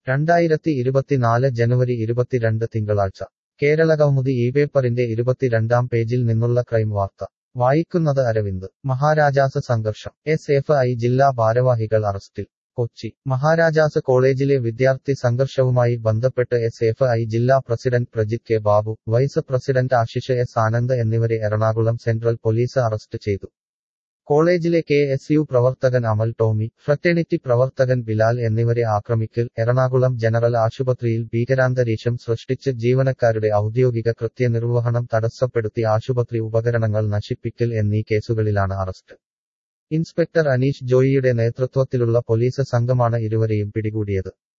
രണ്ടായിരത്തി ഇരുപത്തിനാല് ജനുവരി ഇരുപത്തിരണ്ട് തിങ്കളാഴ്ച കേരള കൗമുദി ഈ പേപ്പറിന്റെ ഇരുപത്തിരണ്ടാം പേജിൽ നിന്നുള്ള ക്രൈം വാർത്ത വായിക്കുന്നത് അരവിന്ദ് മഹാരാജാസ് സംഘർഷം എസ് എഫ് ഐ ജില്ലാ ഭാരവാഹികൾ അറസ്റ്റിൽ കൊച്ചി മഹാരാജാസ് കോളേജിലെ വിദ്യാർത്ഥി സംഘർഷവുമായി ബന്ധപ്പെട്ട് എസ് എഫ് ഐ ജില്ലാ president Prajith K Babu vice president Ashish S Anand എന്നിവരെ എറണാകുളം സെൻട്രൽ പോലീസ് അറസ്റ്റ് ചെയ്തു കോളേജിലെ കെ എസ് യു പ്രവർത്തകൻ അമൽ ടോമി ഫ്രറ്റേണിറ്റി പ്രവർത്തകൻ ബിലാൽ എന്നിവരെ ആക്രമിക്കൽ എറണാകുളം ജനറൽ ആശുപത്രിയിൽ ഭീകരാന്തരീക്ഷം സൃഷ്ടിച്ച് ജീവനക്കാരുടെ ഔദ്യോഗിക കൃത്യനിർവഹണം തടസ്സപ്പെടുത്തി ആശുപത്രി ഉപകരണങ്ങൾ നശിപ്പിക്കൽ എന്നീ കേസുകളിലാണ് അറസ്റ്റ് ഇൻസ്പെക്ടർ അനീഷ് ജോയിയുടെ നേതൃത്വത്തിലുള്ള പോലീസ് സംഘമാണ് ഇരുവരെയും പിടികൂടിയത്